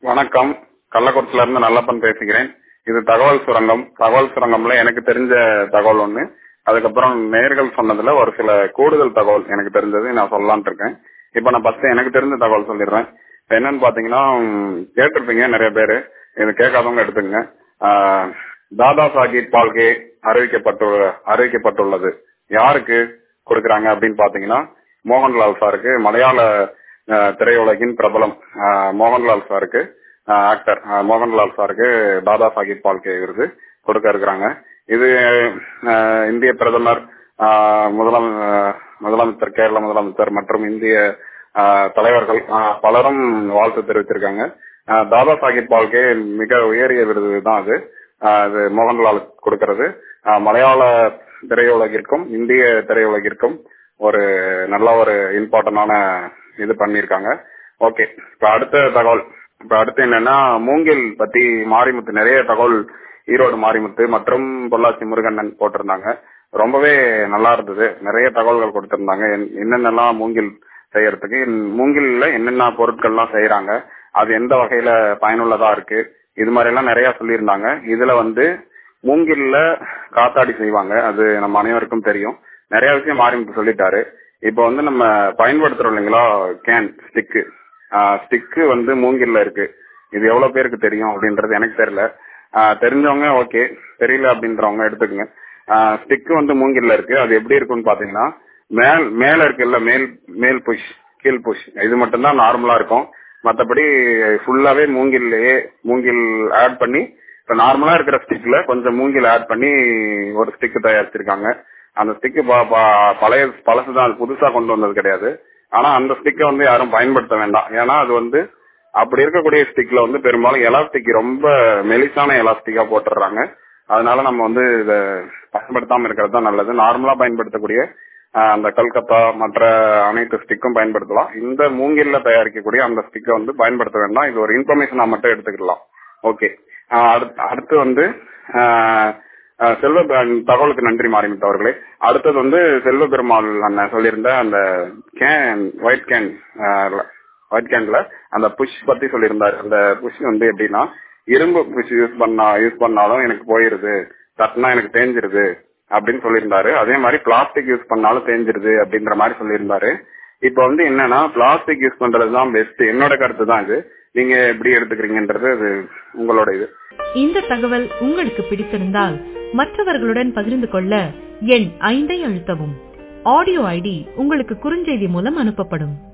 வணக்கம் கள்ளக்குறிச்சில இருந்து நல்லப்பன் பேசுகிறேன் இது தகவல் சுரங்கம் தகவல் சுரங்கம்ல எனக்கு தெரிஞ்ச தகவல் ஒண்ணு அதுக்கப்புறம் நேர்கள் சொன்னதுல ஒரு சில கூடுதல் தகவல் எனக்கு தெரிஞ்சது நான் சொல்லலாம்னு இருக்கேன் இப்ப நான் ஃபர்ஸ்ட் எனக்கு தெரிஞ்ச தகவல் சொல்லிடுறேன் இப்ப என்னன்னு பாத்தீங்கன்னா உம், கேட்டிருப்பீங்க நிறைய பேரு இது கேட்காதவங்க எடுத்துங்க ஆஹ், தாதா சாஹிப் பால்கே அறிவிக்கப்பட்டு அறிவிக்கப்பட்டுள்ளது யாருக்கு கொடுக்கறாங்க அப்படின்னு பாத்தீங்கன்னா மோகன்லால் சாருக்கு மலையாள ஆஹ், திரையுலகின் பிரபலம் ஆஹ், மோகன்லால் சாருக்கு ஆக்டர் மோகன்லால் சாருக்கு தாதா சாஹிப் பால்கே விருது கொடுக்க இருக்கிறாங்க இது ஆஹ், இந்திய பிரதமர் ஆஹ், முதலம் ஆஹ், முதலமைச்சர் கேரள முதலமைச்சர் மற்றும் இந்திய ஆஹ், தலைவர்கள் ஆஹ், பலரும் வாழ்த்து தெரிவித்திருக்காங்க ஆஹ், தாதா சாஹிப் பால்கே மிக உயரிய விருது தான் அது ஆஹ், இது மோகன்லால் கொடுக்கிறது ஆஹ், மலையாள திரையுலகிற்கும் இந்திய திரையுலகிற்கும் ஒரு நல்ல ஒரு இம்பார்ட்டன்டான இது பண்ணிருக்காங்க ஓகே இப்ப அடுத்த தகவல் இப்ப அடுத்து என்னன்னா மூங்கில் பத்தி மாரிமுத்து நிறைய தகவல் ஈரோடு மாரிமுத்து மற்றும் பொள்ளாச்சி முருகண்ணன் போட்டிருந்தாங்க ரொம்பவே நல்லா இருந்தது நிறைய தகவல்கள் கொடுத்திருந்தாங்க என்- என்னென்னலாம் மூங்கில் செய்யறதுக்கு இந்த மூங்கில்ல என்னென்ன பொருட்கள்லாம் செய்யறாங்க அது எந்த வகையில பயனுள்ளதா இருக்கு இது மாதிரி எல்லாம் நிறைய சொல்லியிருந்தாங்க இதுல வந்து மூங்கில்ல காத்தாடி செய்வாங்க அது நம்ம அனைவருக்கும் தெரியும் நிறைய விஷயம் மாரிமுத்து சொல்லிட்டாரு இப்போ வந்து நம்ம பயன்படுத்துறோம் இல்லைங்களா கேன் ஸ்டிக்கு ஸ்டிக்கு வந்து மூங்கில்ல இருக்கு இது எவ்வளவு பேருக்கு தெரியும் அப்படின்றது எனக்கு தெரியல ஆஹ் தெரிஞ்சவங்க ஓகே தெரியல அப்படின்றவங்க எடுத்துக்கோங்க ஸ்டிக்கு வந்து மூங்கில்ல இருக்கு அது எப்படி இருக்கும்னு பாத்தீங்கன்னா மேல் மேல இருக்குல்ல மேல் மேல் புஷ் கீழ் புஷ் இது மட்டும்தான் நார்மலா இருக்கும் மத்தபடி ஃபுல்லாவே மூங்கில்லையே மூங்கில் ஆட் பண்ணி இப்ப நார்மலா இருக்கிற ஸ்டிக்ல கொஞ்சம் மூங்கில் ஆட் பண்ணி ஒரு ஸ்டிக் தயாரிச்சிருக்காங்க அந்த ஸ்டிக் பழைய பழசுதான் அது புதுசா கொண்டு வந்தது கிடையாது ஆனா அந்த ஸ்டிக்கை வந்து யாரும் பயன்படுத்த வேண்டாம் ஏன்னா அது வந்து அப்படி இருக்கக்கூடிய ஸ்டிக்ல வந்து பெரும்பாலும் எலாஸ்டிக் ரொம்ப மெலிசான எலாஸ்டிக்கா போட்டுடுறாங்க அதனால நம்ம வந்து இத பயன்படுத்தாம இருக்கிறது தான் நல்லது நார்மலா பயன்படுத்தக்கூடிய ஆஹ், அந்த கல்கத்தா மற்ற அனைத்து ஸ்டிக்கும் பயன்படுத்தலாம் இந்த மூங்கில்ல தயாரிக்கக்கூடிய அந்த ஸ்டிக்கை வந்து பயன்படுத்த வேண்டாம் இது ஒரு இன்ஃபர்மேஷனா மட்டும் எடுத்துக்கலாம் ஓகே அடுத்து வந்து ஆஹ், ஆஹ், செல்வ பெ- தகவலுக்கு நன்றி மாரிமுத்து அவர்களே அடுத்தது வந்து செல்வ பெருமாள் அண்ணன் சொல்லியிருந்த அந்த கேன் ஒயிட் கேன் ஒயிட் கேன்ல அந்த புஷ் பத்தி சொல்லியிருந்தாரு அந்த புஷ் வந்து எப்படின்னா இரும்பு புஷ் யூஸ் பண்ணா யூஸ் பண்ணாலும் எனக்கு போயிருது தட்டினா எனக்கு தேஞ்சிருது அப்படின்னு சொல்லியிருந்தாரு அதே மாதிரி பிளாஸ்டிக் யூஸ் பண்ணாலும் தேஞ்சிருது அப்படின்ற மாதிரி சொல்லியிருந்தாரு இப்போ வந்து என்னன்னா பிளாஸ்டிக் யூஸ் பண்றது தான் பெஸ்ட் என்னோட கருத்து தான் இது நீங்க எப்படி எடுத்துக்கிறீங்கன்றது அது உங்களோட இது இந்த தகவல் உங்களுக்கு பிடித்திருந்தால் மற்றவர்களுடன் பகிர்ந்து கொள்ள எண் ஐந்தை அழுத்தவும் ஆடியோ ஐடி உங்களுக்கு குறுஞ்செய்தி மூலம் அனுப்பப்படும்